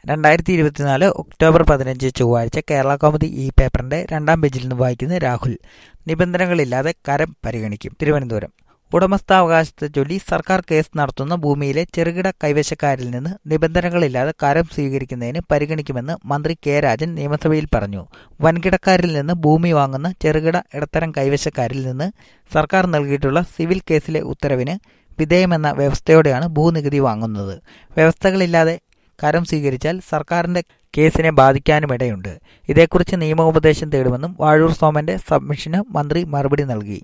രണ്ടായിരത്തി ഇരുപത്തിനാല് ഒക്ടോബർ പതിനഞ്ച് ചൊവ്വാഴ്ച കേരള കൗമുദി ഈ പേപ്പറിന്റെ രണ്ടാം പേജിൽ നിന്ന് വായിക്കുന്നത് രാഹുൽ നിബന്ധനകളില്ലാതെ കരം പരിഗണിക്കും തിരുവനന്തപുരം ഉടമസ്ഥാവകാശത്തെ ചൊല്ലി സർക്കാർ കേസ് നടത്തുന്ന ഭൂമിയിലെ ചെറുകിട കൈവശക്കാരിൽ നിന്ന് നിബന്ധനകളില്ലാതെ കരം സ്വീകരിക്കുന്നതിന് പരിഗണിക്കുമെന്ന് മന്ത്രി കെ രാജൻ നിയമസഭയിൽ പറഞ്ഞു വൻകിടക്കാരിൽ നിന്ന് ഭൂമി വാങ്ങുന്ന ചെറുകിട ഇടത്തരം കൈവശക്കാരിൽ നിന്ന് സർക്കാർ നൽകിയിട്ടുള്ള സിവിൽ കേസിലെ ഉത്തരവിന് വിധേയമെന്ന വ്യവസ്ഥയോടെയാണ് ഭൂനികുതി വാങ്ങുന്നത് വ്യവസ്ഥകളില്ലാതെ കരം സ്വീകരിച്ചാൽ സർക്കാരിന്റെ കേസിനെ ബാധിക്കാനുമിടയുണ്ട് ഇതേക്കുറിച്ച് നിയമോപദേശം തേടുമെന്നും വാഴൂർ സോമന്റെ സബ്മിഷന് മന്ത്രി മറുപടി നൽകി